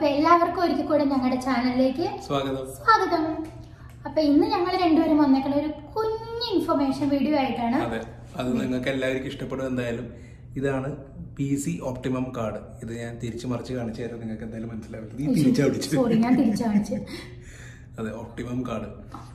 അപ്പൊ എല്ലാവർക്കും ഒരിക്കൽ കൂടെ ഞങ്ങളുടെ ചാനലിലേക്ക് സ്വാഗതം സ്വാഗതം അപ്പൊ ഇന്ന് ഞങ്ങൾ രണ്ടുപേരും വന്നേക്കുന്ന ഒരു കുഞ്ഞ് ഇൻഫർമേഷൻ വീഡിയോ ആയിട്ടാണ് അതെ അത് നിങ്ങൾക്ക് എല്ലാവർക്കും ഇഷ്ടപ്പെടും എന്തായാലും ഇതാണ് പി സി ഓപ്റ്റിമം കാർഡ് ഇത് ഞാൻ തിരിച്ചു മറിച്ച് കാണിച്ചു തരാം നിങ്ങൾക്ക് എന്തായാലും മനസ്സിലാവില്ല നീ തിരിച്ചടിച്ചു സോറി ഞാൻ തിരിച്ചു കാണിച്ചു അതെ ഒപ്റ്റിമം കാർഡ്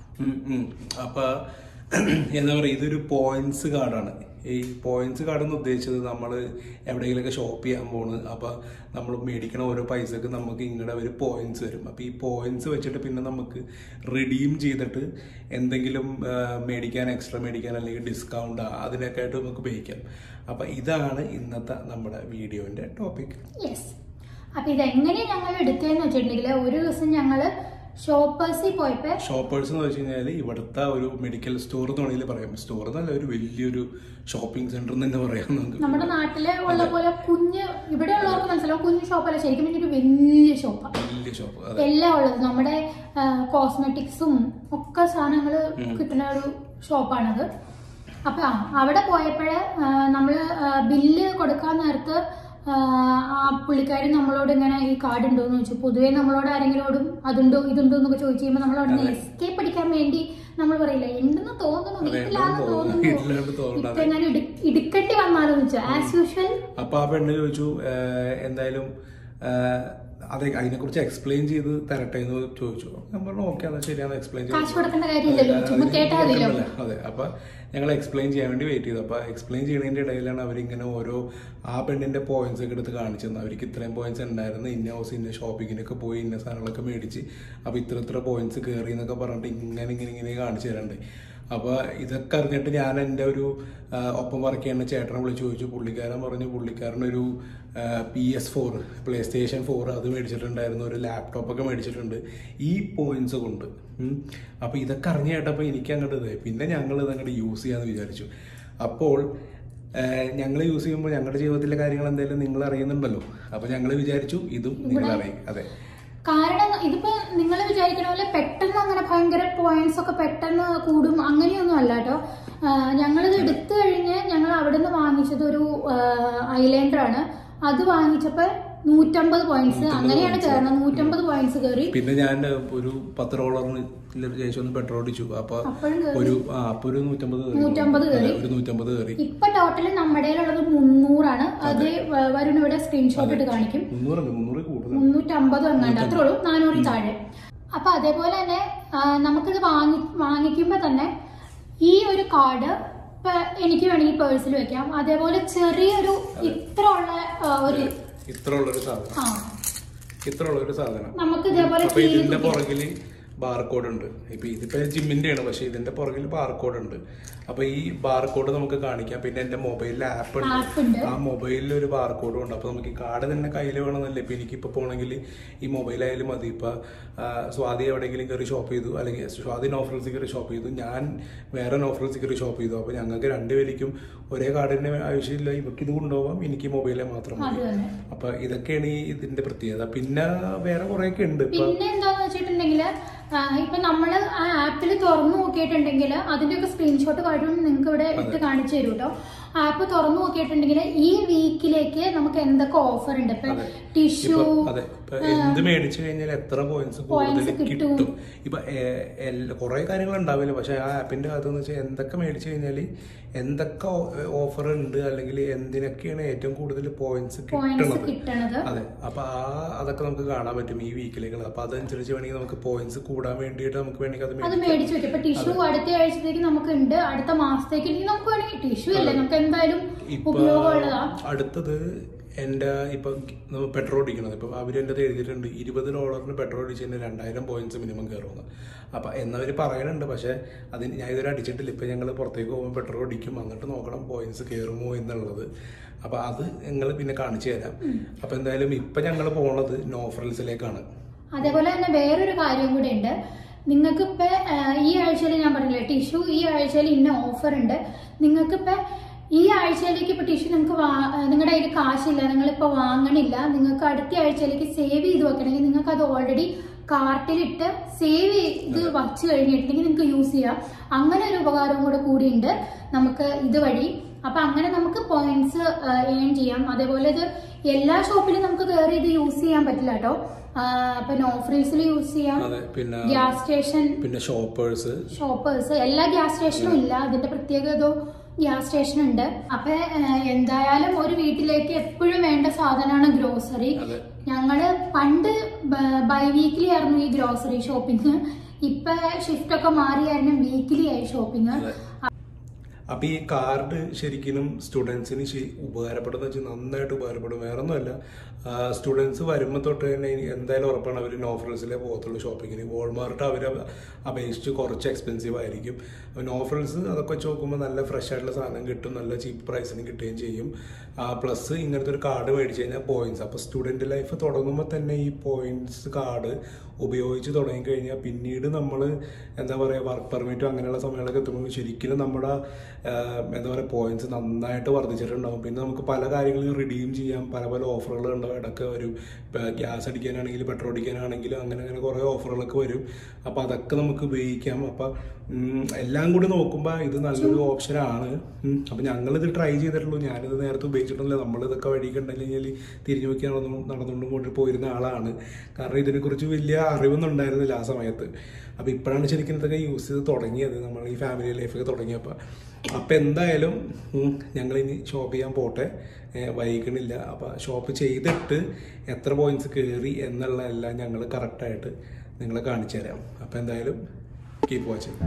അപ്പൊ എന്താ പറയുക ഇതൊരു പോയിന്റ്സ് കാർഡാണ് ഈ പോയിന്റ്സ് കാർഡ് എന്ന് ഉദ്ദേശിച്ചത് നമ്മൾ എവിടെയെങ്കിലുമൊക്കെ ഷോപ്പ് ചെയ്യാൻ പോണ് അപ്പോൾ നമ്മൾ മേടിക്കണ ഓരോ പൈസക്ക് നമുക്ക് ഇങ്ങടെ ഒരു പോയിന്റ്സ് വരും അപ്പോൾ ഈ പോയിന്റ്സ് വെച്ചിട്ട് പിന്നെ നമുക്ക് റിഡീം ചെയ്തിട്ട് എന്തെങ്കിലും ആ, മേടിക്കാൻ എക്സ്ട്രാ മേടിക്കാൻ അല്ലെങ്കിൽ ഡിസ്കൗണ്ട് അതിനൊക്കെ ആയിട്ട് നമുക്ക് ഉപയോഗിക്കാം അപ്പോൾ ഇതാണ് ഇന്നത്തെ നമ്മുടെ വീഡിയോന്റെ ടോപ്പിക് യെസ് അപ്പൊ ഇതെങ്ങനെ ഞങ്ങൾ എടുത്തതെന്ന് വെച്ചിട്ടുണ്ടെങ്കിൽ ഒരു ദിവസം ഞങ്ങള് ഷോപ്പേഴ്സിൽ പോയപ്പോ ഷോപ്പേഴ്സ് എന്ന് വെച്ച് കഴിഞ്ഞാൽ ഇവിടുത്തെ ഒരു മെഡിക്കൽ സ്റ്റോർ എന്ന് വേണമെങ്കിൽ പറയാം സ്റ്റോർ എന്നല്ല ഒരു വലിയൊരു ഷോപ്പിംഗ് സെന്റർ എന്ന് തന്നെ പറയാം നമുക്ക് നമ്മുടെ നാട്ടിലെ ഉള്ള പോലെ കുഞ്ഞ് ഇവിടെ ഉള്ളവർക്ക് മനസ്സിലാവും കുഞ്ഞു ഷോപ്പല്ല ശരിക്കും പറഞ്ഞാൽ ഒരു വലിയ ഷോപ്പാണ് വലിയ ഷോപ്പ് അതെ എല്ലാം ഉള്ളത് നമ്മുടെ കോസ്മെറ്റിക്സും ഒക്കെ സാധനങ്ങൾ കിട്ടുന്ന ഒരു ഷോപ്പാണത് അപ്പൊ ആ, അവിടെ പോയപ്പോഴ് നമ്മള് ബില്ല് കൊടുക്കാൻ നേരത്ത് ആ, ആ പുള്ളിക്കാരി നമ്മളോട് ഇങ്ങനെ ഈ കാർഡ് ഉണ്ടോ എന്ന് ചോദിച്ചു പൊതുവെ നമ്മളോട് ആരെങ്കിലോടും അതുണ്ടോ ഇതുണ്ടോ എന്നൊക്കെ ചോദിച്ചു കഴിയുമ്പോൾ നമ്മൾ അവിടെ നിന്ന് എസ്കേപ്പ് അടിക്കാൻ വേണ്ടി നമ്മൾ പറയില്ല ഉണ്ടെന്ന് തോന്നുന്നു അതെ, വീട്ടിലാണെന്ന് ഉണ്ടെന്ന് തോന്നുന്നു. തോന്നുന്നു വീട്ടിലാണെന്ന് തോന്നുന്നു. ഇപ്പൊ എങ്ങനെ ഇടുക്കണ്ടി വന്നാലോ എന്ന് വെച്ചു ആസ് യൂഷ്വൽ അപ്പൊ ആ പെണ്ണ് ചോദിച്ചു "ഏഹ്, എന്തായാലും ഏഹ്, അതെ അതിനെ കുറിച്ച് എക്സ്പ്ലെയിൻ ചെയ്ത് തരട്ടെ എന്ന് ചോദിച്ചു ഞാൻ പറഞ്ഞു ഓക്കെ എന്നാ ശരിയാണ് എക്സ്പ്ലെയിൻ കാശ് കൊടുക്കേണ്ട കാര്യമില്ലല്ലോ ചുമ്മാ കേട്ടാ മതിയല്ലോ അതെ അപ്പൊ ഞങ്ങൾ എക്സ്പ്ലെയിൻ ചെയ്യാൻ വേണ്ടി വെയിറ്റ് ചെയ്തു അപ്പൊ എക്സ്പ്ലെയിൻ ചെയ്യുന്നതിന്റെ ഇടയിലാണ് അവരിങ്ങനെ ഓരോ ആ പെണ്ണിന്റെ പോയിന്റ്സ് ഒക്കെ എടുത്ത് കാണിച്ചു തന്നെ അവർക്ക് ഇത്രയും പോയിന്റ്സ് ഉണ്ടായിരുന്നു ഇന്ന ഹൗസ് ഇന്ന ഷോപ്പിങ്ങിനൊക്കെ പോയി ഇന്ന സാധനങ്ങളൊക്കെ മേടിച്ച് അപ്പൊ ഇത്ര ഇത്ര പോയിന്റ്സ് കയറി എന്നൊക്കെ പറഞ്ഞിട്ട് ഇങ്ങനെ ഇങ്ങനെ ഇങ്ങനെ കാണിച്ചു തരണ്ടേ അപ്പൊ ഇതൊക്കെ അറിഞ്ഞിട്ട് ഞാൻ എൻ്റെ ഒരു ആ, ഒപ്പം വർക്ക് ചെയ്യുന്ന ചേട്ടനെ വിളിച്ച് ചോദിച്ചു പുള്ളിക്കാരൻ പറഞ്ഞു പുള്ളിക്കാരനൊരു P S four PlayStation four അത് മേടിച്ചിട്ടുണ്ടായിരുന്നു ഒരു ലാപ്ടോപ്പ് ഒക്കെ മേടിച്ചിട്ടുണ്ട് ഈ പോയിന്റ്സ് കൊണ്ട് ഉം. അപ്പൊ ഇതൊക്കെ അറിഞ്ഞു കേട്ടപ്പോൾ എനിക്ക് അങ്ങോട്ട് ഇതായി പിന്നെ ഞങ്ങൾ ഇത് അങ്ങോട്ട് യൂസ് ചെയ്യാന്ന് വിചാരിച്ചു അപ്പോൾ ഞങ്ങൾ യൂസ് ചെയ്യുമ്പോൾ ഞങ്ങളുടെ ജീവിതത്തിലെ കാര്യങ്ങൾ എന്തായാലും നിങ്ങൾ അറിയുന്നുണ്ടല്ലോ അപ്പൊ ഞങ്ങൾ വിചാരിച്ചു ഇതും നിങ്ങൾ അറിയും അതെ കാരണം ഇതിപ്പോ നിങ്ങൾ വിചാരിക്കണ പോലെ പെട്ടെന്ന് അങ്ങനെ ഭയങ്കര പോയിന്റ്സ് ഒക്കെ പെട്ടെന്ന് കൂടും അങ്ങനെയൊന്നും അല്ല കേട്ടോ ഞങ്ങളിത് എടുത്തു കഴിഞ്ഞ് ഞങ്ങൾ അവിടെ നിന്ന് വാങ്ങിച്ചത് ഒരു ഐലൈനർ ആണ് അത് വാങ്ങിച്ചപ്പോ നൂറ്റമ്പത് പോയിന്റ്സ് അങ്ങനെയാണ് കയറുന്നത് നൂറ്റമ്പത് പോയിന്റ്സ് കയറി പിന്നെ ഞാൻ ഒരു പത്ത് റോളറിന് ശേഷം ഒന്ന് പെട്രോൾ അടിച്ചു അപ്പൊ അപ്പോഴും കയറി ഒരു ആ അപ്പൊ ഒരു നൂറ്റമ്പത് കയറി. നൂറ്റമ്പത് കയറി. അതെ, ഒരു നൂറ്റമ്പത് കയറി ഇപ്പൊ ടോട്ടൽ നമ്മുടെ ഉള്ളത് മുന്നൂറാണ് അത് വ- വരുൺ ഇവിടെ സ്ക്രീൻഷോട്ട് ഇട്ട് കാണിക്കും മുന്നൂറല്ല മുന്നൂറ് കൂടുതൽ മുന്നൂറ്റമ്പത് എങ്ങാണ്ട് അത്രേ ഉള്ളൂ നാനൂറ് താഴെ അപ്പൊ അതേപോലെ തന്നെ ആ, നമുക്കിത് വാങ്ങി വാങ്ങിക്കുമ്പോ തന്നെ ഈ ഒരു കാർഡ് ഇപ്പൊ എനിക്ക് വേണമെങ്കിൽ പേഴ്സിൽ വെക്കാം അതേപോലെ ചെറിയൊരു ഇത്ര ഉള്ള ആ, ഒരു ഇത്ര ഉള്ളൊരു സാധനം ആ ഇത്ര ഉള്ളൊരു സാധനം നമുക്ക് ഇതേപോലെ അപ്പൊ ഇതിന്റെ പുറകില് ബാർകോഡ് ഉണ്ട് ഇപ്പൊ ഇതിപ്പോ ജിമ്മിന്റെ ആണ് പക്ഷെ ഇതിന്റെ പുറകിൽ ബാർകോഡ് ഉണ്ട് അപ്പൊ ഈ ബാർകോഡ് നമുക്ക് കാണിക്കാം പിന്നെ എന്റെ മൊബൈലിൽ ആപ്പ് ഉണ്ട് ആപ്പ് ഉണ്ട് ആ മൊബൈലിൽ ഒരു ബാർകോഡും ഉണ്ട് അപ്പൊ നമുക്ക് ഈ കാർഡ് തന്നെ കയ്യിൽ വേണമെന്നല്ല ഇപ്പൊ എനിക്കിപ്പോ പോണെങ്കിൽ ഈ മൊബൈൽ ആയാലും മതി ഇപ്പൊ ആ, സ്വാതി എവിടെയെങ്കിലും കയറി ഷോപ്പ് ചെയ്തു അല്ലെങ്കിൽ സ്വാതി നോഫൽസ് കയറി ഷോപ്പ് ചെയ്തു ഞാൻ വേറെ നോഫൽസ് കയറി ഷോപ്പ് ചെയ്തു അപ്പൊ ഞങ്ങൾക്ക് രണ്ടുപേർക്കും ഒരേ കാർഡിന്റെ ആവശ്യമില്ല ഇവർക്ക് ഇത് കൊണ്ടുപോകാം എനിക്ക് മൊബൈലെ മാത്രം അത് മതി തന്നെ അപ്പൊ ഇതൊക്കെയാണ് ഈ ഇതിന്റെ പ്രത്യേകത പിന്നെ വേറെ കുറെ ഒക്കെ ഉണ്ട് ഇപ്പൊ പിന്നെ എന്താന്ന് വെച്ചിട്ടുണ്ടെങ്കിൽ ഇപ്പൊ നമ്മൾ ആ ആപ്പിൽ തുറന്നു നോക്കിയിട്ടുണ്ടെങ്കിൽ അതിന്റെയൊക്കെ സ്ക്രീൻഷോട്ട് കാര്യം നിങ്ങൾക്ക് ഇവിടെ ഇട്ട് കാണിച്ചു തരും കേട്ടോ ആപ്പ് തുറന്നു നോക്കിയിട്ടുണ്ടെങ്കിൽ ഈ വീക്കിലേക്ക് നമുക്ക് എന്തൊക്കെ ഓഫർ ഉണ്ട് ഇപ്പൊ അതെ. ടിഷ്യൂ ഇപ്പൊ അതെ ഇപ്പൊ എന്ത് മേടിച്ചു കഴിഞ്ഞാൽ എത്ര പോയിന്റ്സ് കൂടുതൽ Points കിട്ടും. കിട്ടും ഇപ്പൊ കുറെ കാര്യങ്ങൾ ഉണ്ടാവില്ല പക്ഷെ ആ ആപ്പിന്റെ അകത്തെന്ന് വെച്ചാൽ എന്തൊക്കെ മേടിച്ചു കഴിഞ്ഞാൽ എന്തൊക്കെ ഓഫർ ഉണ്ട് അല്ലെങ്കിൽ എന്തിനൊക്കെയാണ് ഏറ്റവും കൂടുതൽ പോയിന്റ്സ് പോയിന്റ്സ് കിട്ടണത് കിട്ടണത് അതെ അപ്പൊ ആ അതൊക്കെ നമുക്ക് കാണാൻ പറ്റും ഈ വീക്കിലേക്ക് അപ്പൊ അതനുസരിച്ച് വേണമെങ്കിൽ നമുക്ക് പോയിന്റ്സ് കൂടാൻ വേണ്ടിയിട്ട് നമുക്ക് വേണമെങ്കിൽ അത് അത് മേടിക്കാം മേടിച്ചു വെക്കും ഇപ്പൊ ടിഷ്യൂ അടുത്ത ആഴ്ചത്തേക്ക് നമുക്ക് ഉണ്ട് അടുത്ത മാസത്തേക്ക് ഇനി നമുക്ക് വേണമെങ്കിൽ ടിഷ്യൂ അല്ലേ നമുക്ക് എന്തായാലും ഇപ്പൊ ഉപയോഗമുള്ളതാ അടുത്തത് എൻ്റെ ഇപ്പൊ നമ്മൾ പെട്രോൾ അടിക്കണത് ഇപ്പൊ അവർ എൻ്റെ എഴുതിയിട്ടുണ്ട് ഇരുപത് ഡോളറിന് പെട്രോൾ അടിച്ച് കഴിഞ്ഞാൽ രണ്ടായിരം പോയിന്റ്സ് മിനിമം കയറുമെന്ന് അപ്പൊ എന്നവർ പറയുന്നുണ്ട് പക്ഷെ അതിന് ഞാൻ ഇതുവരെ അടിച്ചിട്ടില്ല ഇപ്പൊ ഞങ്ങൾ പുറത്തേക്ക് പോകുമ്പോൾ പെട്രോൾ അടിക്കും എന്നിട്ട് നോക്കണം പോയിന്റ്സ് കയറുമോ എന്നുള്ളത് അപ്പൊ അത് ഞങ്ങൾ പിന്നെ കാണിച്ചു തരാം അപ്പൊ എന്തായാലും ഇപ്പൊ ഞങ്ങൾ പോണത് നോഫറൽസിലേക്കാണ് അതേപോലെ തന്നെ വേറൊരു കാര്യം കൂടെ ഉണ്ട് നിങ്ങൾക്ക് ഇപ്പൊ ഈ ആഴ്ചയിൽ ഞാൻ പറഞ്ഞില്ലേ ടിഷ്യൂ ഈ ആഴ്ചയിൽ ഇന്ന ഓഫർ ഉണ്ട് നിങ്ങൾക്ക് ഇപ്പൊ ഈ ആഴ്ചയിലേക്ക് ഇപ്പൊ ടിഷ്യൂ നിങ്ങൾക്ക് നിങ്ങളുടെ കയ്യിൽ കാശില്ല നിങ്ങളിപ്പോ വാങ്ങണില്ല നിങ്ങൾക്ക് അടുത്ത ആഴ്ചയിലേക്ക് സേവ് ചെയ്ത് വെക്കണമെങ്കിൽ നിങ്ങൾക്ക് അത് ഓൾറെഡി കാർട്ടിലിട്ട് സേവ് ചെയ്ത് വച്ച് കഴിഞ്ഞിട്ടുണ്ടെങ്കിൽ നിങ്ങൾക്ക് യൂസ് ചെയ്യാം അങ്ങനെ ഒരു ഉപകാരം കൂടെ കൂടിയുണ്ട് നമുക്ക് ഇതുവഴി അപ്പൊ അങ്ങനെ നമുക്ക് പോയിന്റ്സ് ഏൺ ചെയ്യാം അതേപോലെ ഇത് എല്ലാ ഷോപ്പിലും നമുക്ക് കയറി ഇത് യൂസ് ചെയ്യാൻ പറ്റില്ല കേട്ടോ ഇപ്പൊ നോ ഫ്രീസിൽ യൂസ് ചെയ്യാം അതെ പിന്നെ ഗ്യാസ് സ്റ്റേഷൻ പിന്നെ ഷോപ്പേഴ്സ് ഷോപ്പേഴ്സ് എല്ലാ ഗ്യാസ് സ്റ്റേഷനും ഇല്ല അതിന്റെ പ്രത്യേകത ഗ്യാസ് സ്റ്റേഷൻ ഉണ്ട് അപ്പൊ ഏഹ്, എന്തായാലും ഒരു വീട്ടിലേക്ക് എപ്പോഴും വേണ്ട സാധനമാണ് ഗ്രോസറി അതെ ഞങ്ങള് പണ്ട് ബൈ വീക്ക്ലി ആയിരുന്നു ഈ ഗ്രോസറി ഷോപ്പിംഗ് ഇപ്പൊ ഷിഫ്റ്റ് ഒക്കെ മാറി കാരണം വീക്ക്ലി ആയി ഷോപ്പിംഗ് അതെ അപ്പൊ ഈ കാർഡ് ശരിക്കും സ്റ്റുഡൻസിന് ഉപകാരപ്പെടുന്ന വെച്ചാൽ നന്നായിട്ട് ഉപകാരപ്പെടും വേറെ ഒന്നുമല്ല സ്റ്റുഡൻസ് വരുമ്പോൾ തൊട്ട് തന്നെ ഇനി എന്തായാലും ഉറപ്പാണ് അവർ നോഫ്രൽസിലേ പോകത്തുള്ളൂ ഷോപ്പിങ്ങിന് വോൾമാർട്ട് അവർ അപേക്ഷിച്ച് കുറച്ച് എക്സ്പെൻസീവ് ആയിരിക്കും നോഫ്രൽസ് അതൊക്കെ വെച്ച് നോക്കുമ്പോൾ നല്ല ഫ്രഷ് ആയിട്ടുള്ള സാധനം കിട്ടും നല്ല ചീപ്പ് പ്രൈസിന് കിട്ടുകയും ചെയ്യും പ്ലസ് ഇങ്ങനത്തെ ഒരു കാർഡ് മേടിച്ച് കഴിഞ്ഞാൽ പോയിന്റ്സ് അപ്പോൾ സ്റ്റുഡൻറ് ലൈഫ് തുടങ്ങുമ്പോൾ തന്നെ ഈ പോയിന്റ്സ് കാർഡ് ഉപയോഗിച്ച് തുടങ്ങി കഴിഞ്ഞാൽ പിന്നീട് നമ്മൾ എന്താ പറയുക വർക്ക് പെർമിറ്റും അങ്ങനെയുള്ള സമയങ്ങളൊക്കെ എത്തുമ്പോൾ ശരിക്കും നമ്മുടെ ആ, എന്താ പറയുക പോയിന്റ്സ് നന്നായിട്ട് വർദ്ധിച്ചിട്ടുണ്ടാവും പിന്നെ നമുക്ക് പല കാര്യങ്ങളും റിഡീം ചെയ്യാം പല പല ഓഫറുകൾ ഉണ്ടാവും ഇടയ്ക്ക് വരും ഗ്യാസ് അടിക്കാനാണെങ്കിലും പെട്രോൾ അടിക്കാനാണെങ്കിലും അങ്ങനെ അങ്ങനെ കുറേ ഓഫറുകളൊക്കെ വരും അപ്പോൾ അതൊക്കെ നമുക്ക് ഉപയോഗിക്കാം അപ്പം ഉം, എല്ലാം കൂടി നോക്കുമ്പോൾ ഇത് നല്ലൊരു ഓപ്ഷനാണ് അപ്പം ഞങ്ങളിത് ട്രൈ ചെയ്തിട്ടുള്ളൂ ഞാനിത് നേരത്തെ ഉപയോഗിച്ചിട്ടില്ല നമ്മളിതൊക്കെ വഴിയൊക്കെ ഉണ്ടെങ്കിൽ തിരിഞ്ഞു നോക്കി നടന്നു നടന്നുകൊണ്ട് കൊണ്ട് പോയിരുന്ന ആളാണ് കാരണം ഇതിനെക്കുറിച്ച് വലിയ അറിവൊന്നും ഉണ്ടായിരുന്നില്ല ആ സമയത്ത് അപ്പോൾ ഇപ്പോഴാണ് ശരിക്കും ഇതൊക്കെ യൂസ് ചെയ്ത് തുടങ്ങിയത് നമ്മൾ ഈ ഫാമിലി ലൈഫൊക്കെ തുടങ്ങിയപ്പോൾ അപ്പം എന്തായാലും ഉം, ഞങ്ങളിനി ഷോപ്പ് ചെയ്യാൻ പോട്ടെ ഏ, വൈകണില്ല അപ്പോൾ ഷോപ്പ് ചെയ്തിട്ട് എത്ര പോയിന്റ്സ് കയറി എന്നുള്ള എല്ലാം ഞങ്ങൾ കറക്റ്റായിട്ട് നിങ്ങളെ കാണിച്ചു തരാം അപ്പോൾ എന്തായാലും കീപ്പ് വാച്ചിങ്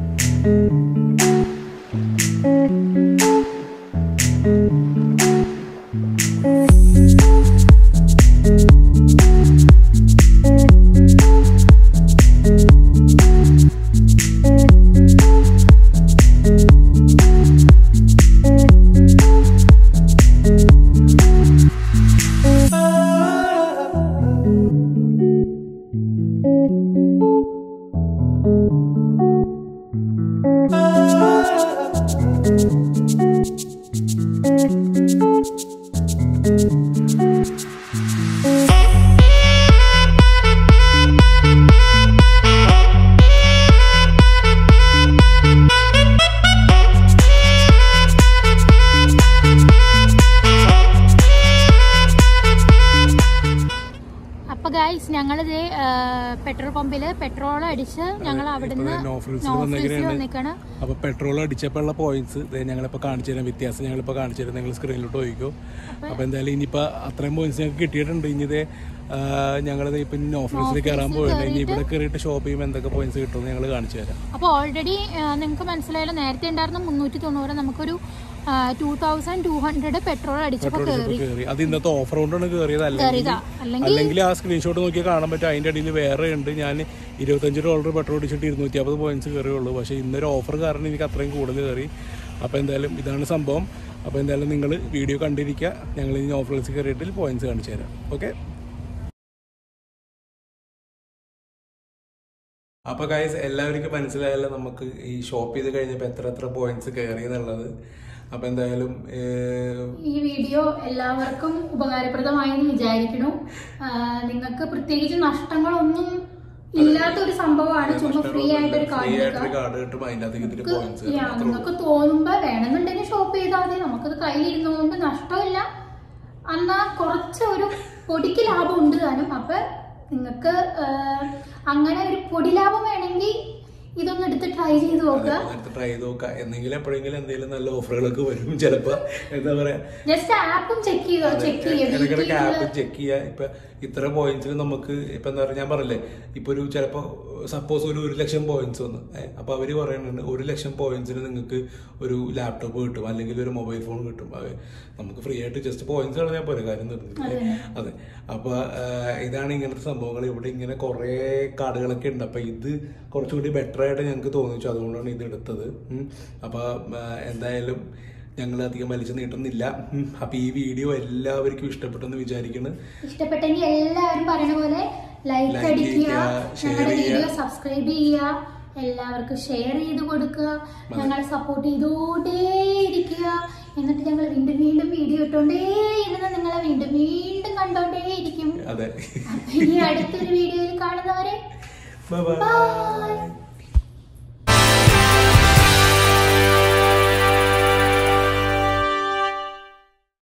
അപ്പൊ ഗൈസ് ഞങ്ങളിത് പെട്രോൾ പമ്പില് പെട്രോൾ അടിച്ച് ഞങ്ങൾ അവിടുന്ന് ഇപ്പൊ നോഫ്രീസിൽ നോഫീസിൽ വന്നിരിക്കുകയാണ്. വന്നിക്കാണ് അപ്പോൾ പെട്രോൾ അടിച്ചപ്പോഴുള്ള പോയിന്റ്സ് ഞങ്ങളിപ്പോൾ കാണിച്ചു തരാം വ്യത്യാസം ഞങ്ങളിപ്പോൾ കാണിച്ചു തരാം നിങ്ങൾ സ്ക്രീനിലോട്ട് നോക്കിക്കോ അപ്പോൾ എന്തായാലും ഇനിയിപ്പോൾ അത്രയും പോയിന്റ്സ് ഞങ്ങൾക്ക് കിട്ടിയിട്ടുണ്ട് ഇനി ഇത് ഞങ്ങളിത് ഇപ്പം ഇനി ഓഫീസിൽ കയറാൻ പോയിട്ടുണ്ട് ഇനി ഇവിടെ കയറിയിട്ട് ഷോപ്പ് ചെയ്യുമ്പോൾ എന്തൊക്കെ പോയിന്റ്സ് കിട്ടുമെന്ന് ഞങ്ങൾ കാണിച്ചു തരാം അപ്പോൾ ഓൾറെഡി നിങ്ങൾക്ക് മനസ്സിലായല്ലോ നേരത്തെ ഉണ്ടായിരുന്ന മുന്നൂറ്റി തൊണ്ണൂറ് നമുക്കൊരു two thousand two hundred petrol അടിച്ചപ്പോൾ പെട്രോൾ കയറി കയറി അത് ഇന്നത്തെ ഓഫർ കൊണ്ടാണ് കയറിയത് അല്ലെങ്കിൽ കയറിയതാ അല്ലെങ്കിൽ അല്ലെങ്കിൽ ആ സ്ക്രീൻഷോട്ട് നോക്കിയാൽ കാണാൻ പറ്റും അതിൻ്റെ അടിയിൽ വേറെ ഉണ്ട് ഞാൻ ഇരുപത്തഞ്ച് ഡോളർ പെട്രോൾ അടിച്ചിട്ട് ഇരുന്നൂറ്റി അമ്പത് പോയിന്റ്സ് കയറിയുള്ളൂ പക്ഷേ ഇന്നൊരു ഓഫർ കാരണം എനിക്ക് അത്രയും കൂടുതൽ കയറി അപ്പോൾ എന്തായാലും ഇതാണ് സംഭവം അപ്പോൾ എന്തായാലും നിങ്ങൾ വീഡിയോ കണ്ടിരിക്കുക ഞങ്ങൾ ഇനി ഓഫറിൽ കയറിയിട്ട് പോയിന്റ്സ് കാണിച്ചു തരാം ഓക്കെ അപ്പോൾ ഗൈസ് എല്ലാവർക്കും മനസ്സിലായല്ലോ നമുക്ക് ഈ ഷോപ്പ് ചെയ്ത് കഴിഞ്ഞപ്പോൾ എത്ര എത്ര പോയിന്റ്സ് കയറി എന്നുള്ളത് അപ്പോൾ എന്തായാലും ഏഹ്, ഈ വീഡിയോ എല്ലാവർക്കും ഉപകാരപ്രദമായി എന്ന് വിചാരിക്കുന്നു ആ, നിങ്ങൾക്ക് പ്രത്യേകിച്ച് നഷ്ടങ്ങളൊന്നും ഇല്ലാത്ത ഒരു സംഭവമാണ് ചുമ്മാ ഫ്രീ ആയിട്ടൊരു ഫ്രീ കാർഡ് ആയിട്ടൊരു കാർഡ് കിട്ടും അതിൻ്റെ അകത്തേക്ക് ഇത്തിരി പോയിന്റ്സ് യാ, നിങ്ങൾക്ക് തോന്നുമ്പോ വേണമെന്നുണ്ടെങ്കിൽ ഷോപ്പ് ചെയ്താൽ മതി നമുക്കത് കയ്യിലിരുന്നുകൊണ്ട് നഷ്ടമില്ല എന്നാ കുറച്ച് ഒരു പൊടിക്ക് ലാഭം ഉണ്ട് താനും അപ്പൊ നിങ്ങൾക്ക് അങ്ങനെ ഒരു പൊടി ലാഭം വേണമെങ്കിൽ ഇതൊന്ന് എടുത്ത് ട്രൈ ചെയ്ത് നോക്കുക ട്രൈ ചെയ്ത് നോക്കാം എന്തെങ്കിലും എപ്പോഴെങ്കിലും എന്തെങ്കിലും നല്ല ഓഫറുകളൊക്കെ വരും ചിലപ്പോ എന്താ പറയാ ജസ്റ്റ് ആപ്പും ചെക്ക് ചെയ്തോ ചെക്ക് ചെയ്യുക ഇടയ്ക്കിടയ്ക്ക് ആപ്പ് ചെക്ക് ചെയ്യുക ഇപ്പൊ ഇത്ര പോയിന്റ്സിന് നമുക്ക് ഇപ്പൊ എന്താ പറയുക ഞാൻ പറഞ്ഞില്ലേ ഇപ്പൊ ഒരു ചിലപ്പോ സപ്പോസ് ഒരു ഒരു ലക്ഷം പോയിന്റ്സ് വന്നു ഏ, അപ്പൊ അവര് പറയുന്നുണ്ട് ഒരു ലക്ഷം പോയിന്റ്സിന് നിങ്ങൾക്ക് ഒരു ലാപ്ടോപ്പ് കിട്ടും അല്ലെങ്കിൽ ഒരു മൊബൈൽ ഫോൺ കിട്ടും അത് നമുക്ക് ഫ്രീ ആയിട്ട് ജസ്റ്റ് പോയിന്റ്സ് കളഞ്ഞാൽ പോരെ കാര്യം നിർത്തില്ല അതെ അപ്പൊ ആ, ഇതാണ് ഇങ്ങനത്തെ സംഭവങ്ങൾ ഇവിടെ ഇങ്ങനെ കുറെ കാർഡുകളൊക്കെ ഉണ്ട് അപ്പൊ ഇത് കുറച്ചുകൂടി ബെറ്റർ ആയിട്ട് ഞങ്ങൾക്ക് തോന്നിച്ചു അതുകൊണ്ടാണ് ഇത് എടുത്തത് ഉം. അപ്പൊ ആ, എന്തായാലും ഞങ്ങൾ അധികം വലിച്ചു നീട്ടുന്നില്ല ഉം. അപ്പൊ ഈ വീഡിയോ എല്ലാവർക്കും ഇഷ്ടപ്പെട്ടെന്ന് വിചാരിക്കുന്നു ഇഷ്ടപ്പെട്ടെങ്കിൽ എല്ലാവരും പറയുന്ന പോലെ ലൈക്ക് Like അടിക്കുക ചെയ്യുക, share ഞങ്ങളുടെ ചെയ്യുക. വീഡിയോ സബ്സ്ക്രൈബ് ചെയ്യുക എല്ലാവർക്കും ഷെയർ ചെയ്ത് കൊടുക്കുക ഞങ്ങളെ സപ്പോർട്ട് ചെയ്തോണ്ടേയിരിക്കുക എന്നിട്ട് ഞങ്ങൾ വീണ്ടും വീണ്ടും വീഡിയോ ഇട്ടോണ്ടേ ഇരുന്ന് നിങ്ങളെ വീണ്ടും വീണ്ടും കണ്ടോണ്ടേയിരിക്കും അതെ അപ്പൊ ഇനി അടുത്തൊരു വീഡിയോയിൽ കാണുന്നവരെ ബൈ ബൈ ബൈ